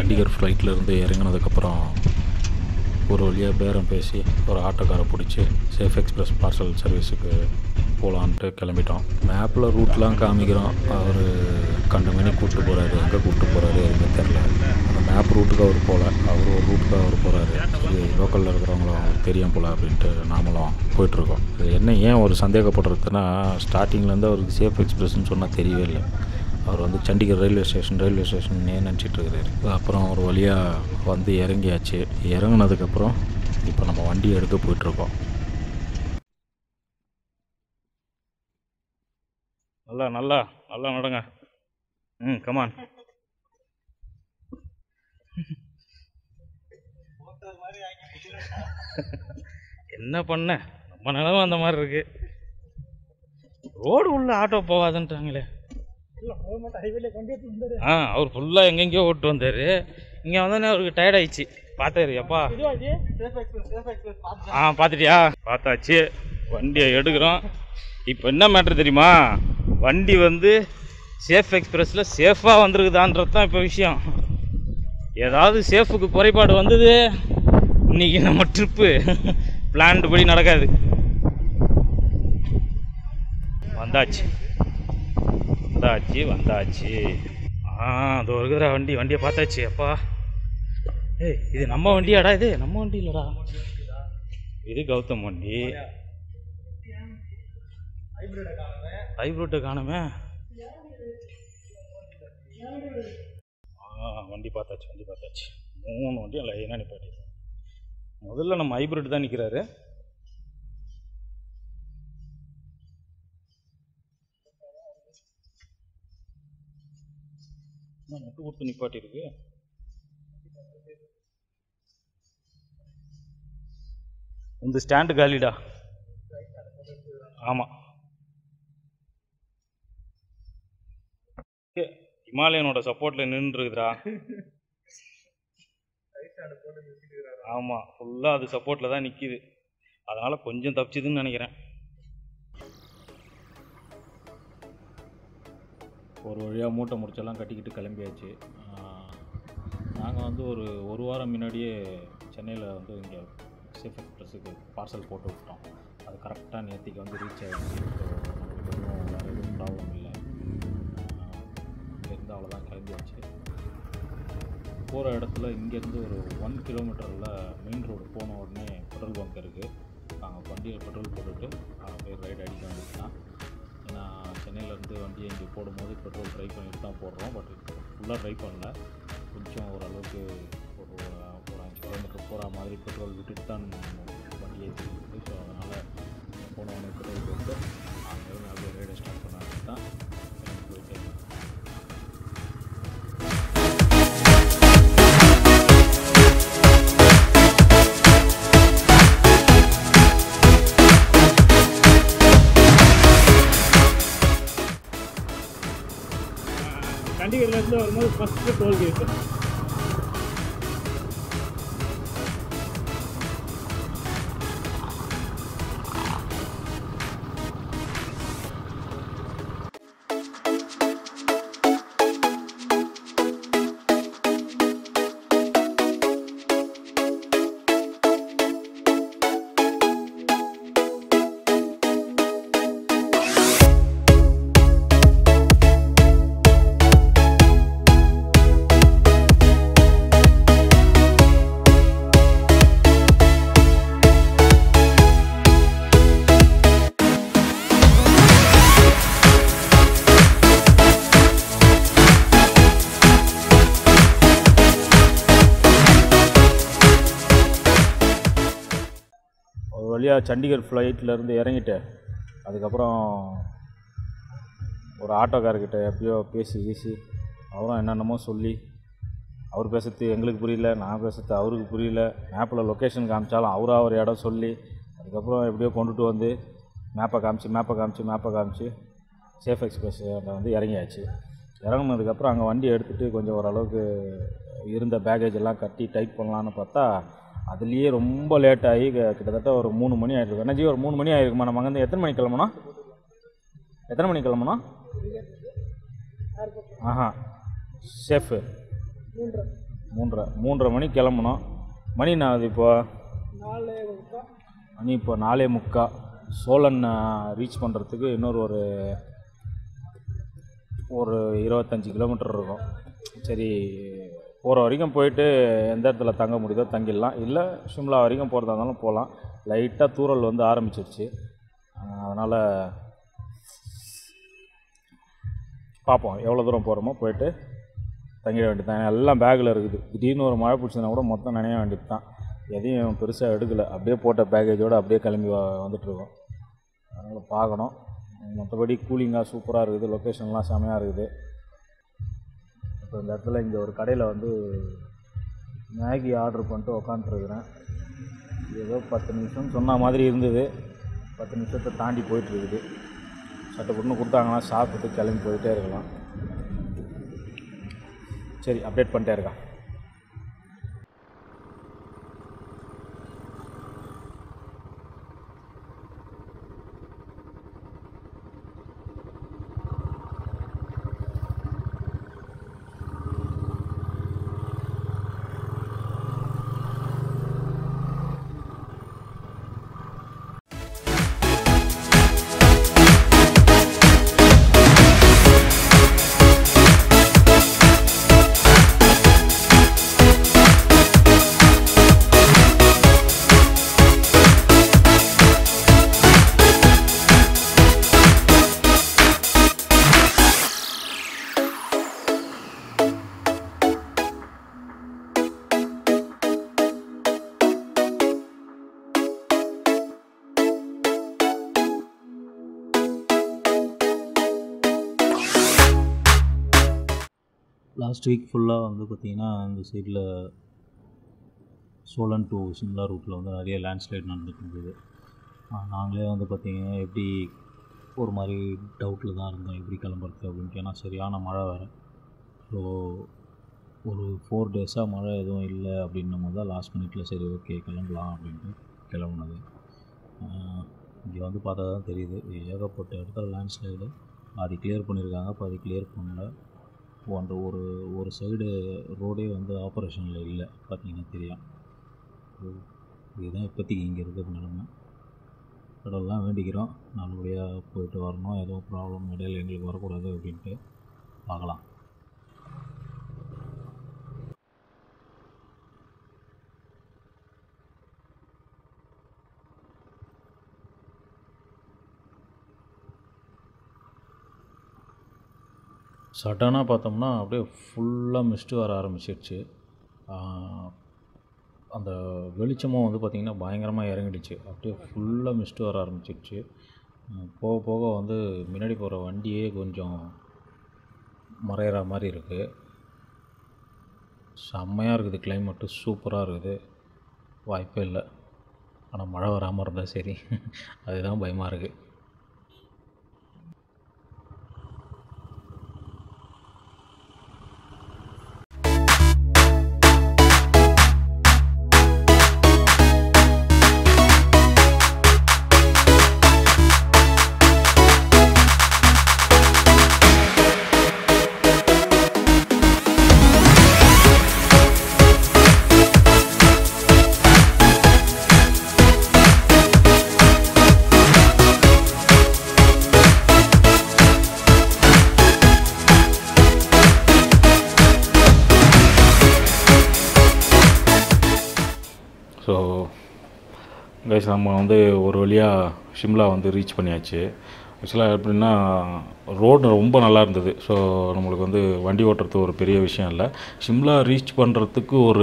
சண்டிகர் ஃப்ளைட்டில் இருந்து இறங்கினதுக்கப்புறம் ஒரு வழியாக பேரம் பேசி ஒரு ஆட்டோக்காரை பிடிச்சி சேஃப் எக்ஸ்பிரஸ் பார்சல் சர்வீஸுக்கு போகலான்ட்டு கிளம்பிட்டோம் மேப்பில் ரூட்லாம் காமிக்கிறோம் அவர் கண்டமேனி கூப்பிட்டு போகிறாரு எங்கே கூப்பிட்டு போகிறாரு எதுவுமே தெரில அந்த மேப் ரூட்டுக்கு அவர் போகல அவர் ஒரு ரூட்டுக்கு அவர் போகிறாரு சரி லோக்கலில் இருக்கிறவங்களும் அவங்களுக்கு தெரியும் போல் அப்படின்ட்டு நாமளும் போயிட்டுருக்கோம் இது என்ன ஏன் ஒரு சந்தேகப்படுறதுன்னா ஸ்டார்டிங்லேருந்து அவருக்கு சேஃப் எக்ஸ்பிரஸ்ன்னு சொன்னால் தெரியவே இல்லை அவர் வந்து சண்டிகர் ரயில்வே ஸ்டேஷன் ரயில்வே ஸ்டேஷன்னே நினச்சிட்டு இருக்கிறாரு அப்புறம் ஒரு வழியாக வந்து இறங்கியாச்சு இறங்குனதுக்கப்புறம் இப்போ நம்ம வண்டி எடுக்க போயிட்டுருக்கோம் நல்லா நல்லா நல்லா நடங்க ம் கமான் என்ன பண்ண நம்ம நிலமை அந்த மாதிரி இருக்கு ரோடு உள்ள ஆட்டோ போகாதுன்றாங்களே ஆ அவர் ஃபுல்லாக எங்கெங்கேயோ ஓட்டு வந்தார் இங்கே வந்தோடனே அவருக்கு டயர்ட் ஆயிடுச்சு பார்த்தாரு எப்பா ஆ பார்த்துட்டியா பார்த்தாச்சு வண்டியை எடுக்கிறோம் இப்போ என்ன மேட்ரு தெரியுமா வண்டி வந்து சேஃப் எக்ஸ்பிரஸில் சேஃபாக வந்திருக்குதான்றது தான் இப்போ விஷயம் ஏதாவது சேஃபுக்கு குறைபாடு வந்தது இன்னைக்கு நம்ம ட்ரிப்பு பிளான்டு படி நடக்காது வந்தாச்சு வந்தாச்சு வந்தாச்சு ஆ அது இருக்கிற வண்டி வண்டியை பார்த்தாச்சு அப்பா ஏய் இது நம்ம வண்டியாடா இது நம்ம வண்டி இல்லடா இது கௌதம் வண்டி ஹைப்ரிட்டை காணுமே ஆ வண்டி பார்த்தாச்சு வண்டி பார்த்தாச்சு மூணு வண்டி லைனாக நிப்பாட்டி முதல்ல நம்ம ஹைப்ரிட் தான் நிற்கிறாரு என்ன முட்டு கொடுத்து நிப்பாட்டி இருக்கு இந்த ஸ்டாண்டு காலிடா ஆமாம் ஹிமாலயனோட சப்போர்ட்டில் நின்றுருக்குதுடா ஆமாம் ஃபுல்லாக அது சப்போர்ட்டில் தான் நிற்கிது அதனால் கொஞ்சம் தப்பிச்சுதுன்னு நினைக்கிறேன் ஒரு வழியாக மூட்டை முடிச்செல்லாம் கட்டிக்கிட்டு கிளம்பியாச்சு நாங்கள் வந்து ஒரு ஒரு வாரம் முன்னாடியே சென்னையில் வந்து இங்கே சேஃப் எக்ஸ்பிரஸுக்கு பார்சல் போட்டு விட்டோம் அது கரெக்டாக நேற்றுக்கு வந்து ரீச் ஆகிடுச்சு ஸோ நம்மளுக்கு எதுவும் வேறு எதுவும் ப்ராப்ளம் இல்லை இங்கேருந்து அவ்வளோதான் கிளம்பியாச்சு போகிற இடத்துல இங்கேருந்து ஒரு ஒன் கிலோமீட்டரில் மெயின் ரோடு போன உடனே பெட்ரோல் பங்க் இருக்குது நாங்கள் வண்டியில் பெட்ரோல் போட்டுட்டு நாங்கள் போய் ரைடு அடிக்க வேண்டியது தான் ஏன்னா சென்னையிலேருந்து வண்டியை இங்கே போடும்போது பெட்ரோல் ட்ரை பண்ணிட்டு தான் போடுறோம் பட் ஃபுல்லாக ட்ரை பண்ணல கொஞ்சம் ஓரளவுக்கு ஒரு ஒரு அஞ்சு கிலோமீட்டர் போகிற மாதிரி பெட்ரோல் விட்டுட்டு தான் வண்டி ஏற்றிருக்கு ஸோ அதனால் போன உடனே பெட்ரோல் போட்டு அங்கேருந்து அப்படியே ரைடை ஸ்டார்ட் பண்ண தான் எனக்கு போயிட்டு சண்டிகர்லேருந்து வரும்போது ஃபஸ்ட்டு டோல்கேட்டு ஒரு வழியாக சண்டிகர் ஃப்ளைட்லேருந்து இறங்கிட்டு அதுக்கப்புறம் ஒரு ஆட்டோக்காரர்கிட்ட எப்படியோ பேசி கீசி அவரும் என்னென்னமோ சொல்லி அவர் பேசுறது எங்களுக்கு புரியல நான் பேசுறது அவருக்கு புரியல மேப்பில் லொக்கேஷன் காமிச்சாலும் அவராக ஒரு இடம் சொல்லி அதுக்கப்புறம் எப்படியோ கொண்டுட்டு வந்து மேப்பை காமிச்சு மேப்பை காமிச்சு மேப்பை காமிச்சு சேஃப் எக்ஸ்பிரஸ் வந்து இறங்கியாச்சு இறங்குனதுக்கப்புறம் அங்கே வண்டி எடுத்துகிட்டு கொஞ்சம் ஓரளவுக்கு இருந்த பேக்கேஜ் எல்லாம் கட்டி டைட் பண்ணலான்னு பார்த்தா அதுலேயே ரொம்ப லேட் ஆகி க- கிட்டத்தட்ட ஒரு மூணு மணி ஆகிருக்கு எனர்ஜி ஒரு மூணு மணி ஆகிருக்குமா நம்ம அங்கேருந்து எத்தனை மணிக்கு கிளம்பணும் எத்தனை மணிக்கு கிளம்பணும் ஆஹா சேஃபு மூன்றரை மூன்றரை மணிக்கு கிளம்புனோம் மணி நான் அது இப்போ மணி இப்போ நாலே முக்கா சோழன் ரீச் பண்ணுறதுக்கு இன்னொரு ஒரு ஒரு இருபத்தஞ்சி கிலோமீட்டர் இருக்கும் சரி போகிற வரைக்கும் போயிட்டு எந்த இடத்துல தங்க முடியுதோ தங்கிடலாம் இல்லை சிம்லா வரைக்கும் போகிறதா இருந்தாலும் போகலாம் லைட்டாக தூறல் வந்து ஆரம்பிச்சிருச்சு அதனால் பார்ப்போம் எவ்வளோ தூரம் போகிறோமோ போயிட்டு தங்கிட வேண்டியது தான் எல்லாம் பேக்கில் இருக்குது திடீர்னு ஒரு மழை பிடிச்சதுனா கூட மொத்தம் நினைய வேண்டியது தான் எதையும் பெருசாக எடுக்கலை அப்படியே போட்ட பேக்கேஜோடு அப்படியே கிளம்பி வ- வந்துட்டுருக்கோம் அதனால் பார்க்கணும் மற்றபடி கூலிங்காக சூப்பராக இருக்குது லொக்கேஷன்லாம் செமையாக இருக்குது இப்போ இந்த இடத்துல இங்கே ஒரு கடையில் வந்து மேகி ஆர்டர் பண்ணிட்டு உக்காண்ட்ருக்குறேன் ஏதோ பத்து நிமிஷம் சொன்ன மாதிரி இருந்தது பத்து நிமிஷத்தை தாண்டி போயிட்டுருக்குது சட்டை பொண்ணு கொடுத்தாங்கன்னா சாப்பிட்டுட்டு கிளம்பி போயிட்டே இருக்கலாம் சரி அப்டேட் பண்ணிட்டே இருக்கான் லாஸ்ட் வீக் ஃபுல்லாக வந்து பார்த்திங்கன்னா இந்த சைடில் சோழன் டு சிம்லா ரூட்டில் வந்து நிறைய லேண்ட்ஸ்லைட் நடந்துட்டு இருந்தது ஆஹ் நாங்களே வந்து பார்த்திங்கன்னா எப்படி ஒரு மாதிரி டவுட்டில் தான் இருந்தோம் எப்படி கிளம்புறது அப்படின்ட்டு ஏன்னா சரியான மழை வேறு ஸோ ஒரு ஃபோர் டேஸாக மழை எதுவும் இல்லை அப்படின்னும் போது தான் லாஸ்ட் மினிட்ல சரி ஓகே கிளம்பலாம் அப்படின்ட்டு கிளம்புனது இங்கே வந்து பார்த்தா தான் தெரியுது ஏகப்பட்ட இடத்துல லேண்ட்ஸ்லைடு பாதி கிளியர் பண்ணியிருக்காங்க பாதி கிளியர் பண்ணல ஓ, அந்த ஒரு ஒரு சைடு ரோடே வந்து ஆப்ரேஷனில் இல்லை பார்த்தீங்கன்னா தெரியும் ஸோ இதுதான் இப்போதைக்கு இங்கே இருக்கிற நிலமை கடவுள்லாம் வேண்டிக்கிறோம் நல்லபடியாக போயிட்டு வரணும் எதுவும் ப்ராப்ளம் இடையில எங்களுக்கு வரக்கூடாது அப்படின்ட்டு பார்க்கலாம் சடனாக பார்த்தோம்னா அப்படியே ஃபுல்லாக மிஸ்ட்டு வர ஆரம்பிச்சிருச்சு ஆஹ் அந்த வெளிச்சமும் வந்து பார்த்திங்கன்னா பயங்கரமாக இறங்கிடுச்சு அப்படியே ஃபுல்லாக மிஸ்ட்டு வர ஆரம்பிச்சிருச்சு ஆஹ் போக போக வந்து முன்னாடி போகிற வண்டியே கொஞ்சம் மறையிற மாதிரி இருக்குது செம்மையாக இருக்குது கிளைமேட்டு சூப்பராக இருக்குது வாய்ப்பே இல்லை ஆனால் மழை வராமல் இருந்தால் சரி அதுதான் பயமாக இருக்குது ஸோ கைஸ் நம்ம வந்து ஒரு வழியாக ஷிம்லா வந்து ரீச் பண்ணியாச்சு ஆக்சுவலாக எப்படின்னா ரோடு ரொம்ப நல்லா இருந்தது ஸோ நம்மளுக்கு வந்து வண்டி ஓட்டுறது ஒரு பெரிய விஷயம் இல்லை ஷிம்லா ரீச் பண்ணுறதுக்கு ஒரு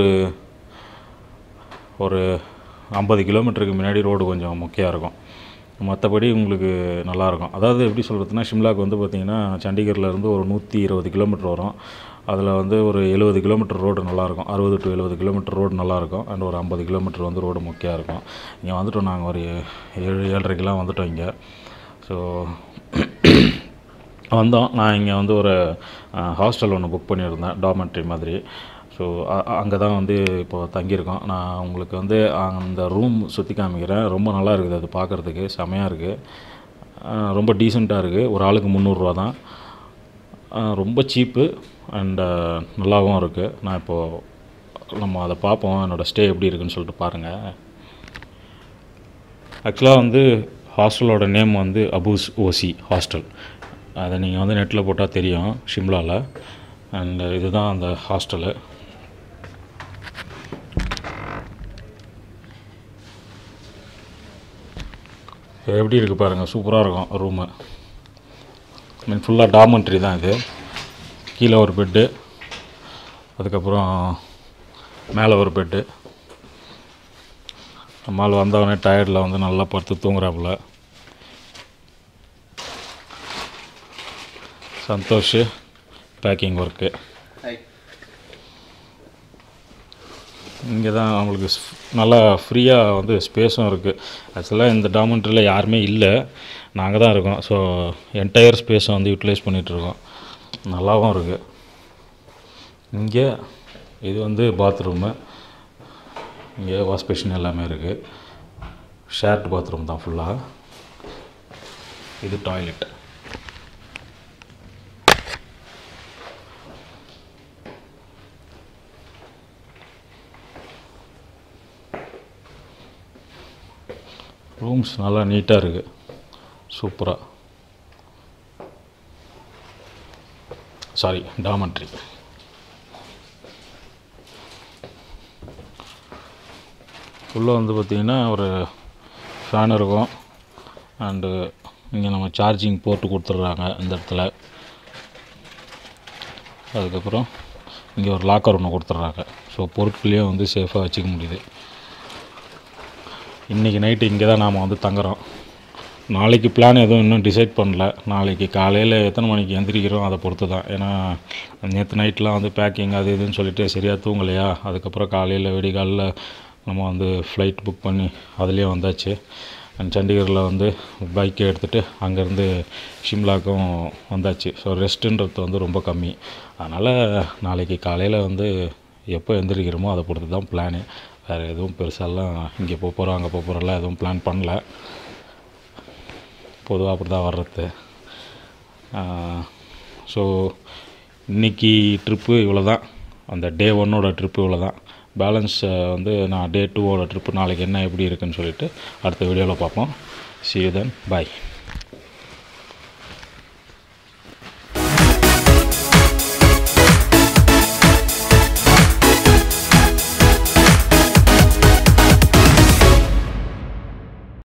ஒரு ஐம்பது கிலோமீட்டருக்கு முன்னாடி ரோடு கொஞ்சம் முக்கியம் இருக்கும் மற்றபடி உங்களுக்கு நல்லாயிருக்கும் அதாவது எப்படி சொல்கிறதுனா ஷிம்லாக்கு வந்து பார்த்திங்கன்னா சண்டிகர்ல இருந்து ஒரு நூற்றி இருபது கிலோமீட்டர் வரும் அதில் வந்து ஒரு எழுபது கிலோமீட்டர் ரோடு நல்லாயிருக்கும் அறுபது டு எழுபது கிலோமீட்டர் ரோடு நல்லாயிருக்கும் அண்ட் ஒரு ஐம்பது கிலோமீட்டர் வந்து ரோடு முக்கியம் இருக்கும் இங்கே வந்துட்டோம் நாங்கள் ஒரு ஏழு ஏழரைக்கெலாம் வந்துட்டோம் இங்கே ஸோ வந்தோம் நான் இங்கே வந்து ஒரு ஹாஸ்டல் ஒன்று புக் பண்ணியிருந்தேன் டார்மெண்ட்ரி மாதிரி ஸோ அங்கே தான் வந்து இப்போ தங்கியிருக்கோம் நான் உங்களுக்கு வந்து அந்த ரூம் சுற்றி காமிக்கிறேன் ரொம்ப நல்லா இருக்குது அது பார்க்குறதுக்கு செமையாக இருக்குது ரொம்ப டீசெண்டாக இருக்குது ஒரு ஆளுக்கு முந்நூறுரூவா தான் ஆஹ் ரொம்ப சீப்பு அண்ட் நல்லாவும் இருக்குது நான் இப்போது நம்ம அதை பார்ப்போம் என்னோடய ஸ்டே எப்படி இருக்குன்னு சொல்லிட்டு பாருங்கள் ஆக்சுவலாக வந்து ஹாஸ்டலோட நேம் வந்து அபூஸ் ஓசி ஹாஸ்டல் அதை நீங்கள் வந்து நெட்டில் போட்டால் தெரியும் ஷிம்லாவில் அண்ட் இதுதான் அந்த ஹாஸ்டலு எப்படி இருக்குது பாருங்கள் சூப்பராக இருக்கும் ரூமு மீன் ஃபுல்லாக டார்மெண்ட்ரி தான் இது கீழே ஒரு பெட்டு அதுக்கப்புறம் மேலே ஒரு பெட்டு நம்மால் வந்தவொடனே டயர்டில் வந்து நல்லா படுத்து தூங்குறாப்புல சந்தோஷ் பேக்கிங் ஒர்க்கு இங்கே தான் அவங்களுக்கு ஸ்- நல்லா ஃப்ரீயாக வந்து ஸ்பேஸும் இருக்குது ஆக்சுவலாக இந்த டாமெண்ட்ரியில் யாருமே இல்லை நாங்கள் தான் இருக்கோம் ஸோ என்டையர் ஸ்பேஸை வந்து யூட்டிலைஸ் பண்ணிகிட்ருக்கோம் நல்லாவும் இருக்குது இங்கே இது வந்து பாத்ரூமு இங்கே வாஷ் பேஷன் எல்லாமே இருக்குது ஷேர்ட் பாத்ரூம் தான் ஃபுல்லாக இது டாய்லெட் ரூம்ஸ் நல்லா நீட்டாக இருக்குது சூப்பராக சாரி டாமண்ட்ரி உள்ளே வந்து பார்த்திங்கன்னா ஒரு ஃபேன் இருக்கும் அண்டு இங்கே நம்ம சார்ஜிங் போட்டு கொடுத்துட்றாங்க இந்த இடத்துல அதுக்கப்புறம் இங்கே ஒரு லாக்கர் ஒன்று கொடுத்துட்றாங்க ஸோ பொருட்களையும் வந்து சேஃபாக வச்சுக்க முடியுது இன்றைக்கி நைட்டு இங்கே தான் நாம் வந்து தங்குறோம் நாளைக்கு பிளான் எதுவும் இன்னும் டிசைட் பண்ணல நாளைக்கு காலையில் எத்தனை மணிக்கு எந்திரிக்கிறோம் அதை பொறுத்து தான் ஏன்னா நேற்று நைட்லாம் வந்து பேக்கிங் அது இதுன்னு சொல்லிட்டு சரியாக தூங்கலையா அதுக்கப்புறம் காலையில் விடிகாலில் நம்ம வந்து ஃப்ளைட் புக் பண்ணி அதுலேயே வந்தாச்சு அண்ட் சண்டிகரில் வந்து பைக்கை எடுத்துகிட்டு அங்கேருந்து ஷிம்லாக்கும் வந்தாச்சு ஸோ ரெஸ்ட்டுன்றது வந்து ரொம்ப கம்மி அதனால் நாளைக்கு காலையில் வந்து எப்போ எந்திரிக்கிறோமோ அதை பொறுத்து தான் பிளானு வேறு எதுவும் பெருசாலாம் இங்கே போக போகிறோம் அங்கே போக போகிறோம்லாம் எதுவும் பிளான் பண்ணல பொதுவாக அப்படி தான் வர்றது ஸோ இன்னைக்கு ட்ரிப்பு இவ்வளோ தான் அந்த டே ஒன்னோட ட்ரிப்பு இவ்வளோ தான் பேலன்ஸ் வந்து நான் டே டூவோட ட்ரிப்பு நாளைக்கு என்ன எப்படி இருக்குன்னு சொல்லிட்டு அடுத்த வீடியோவில் பார்ப்போம் see you then bye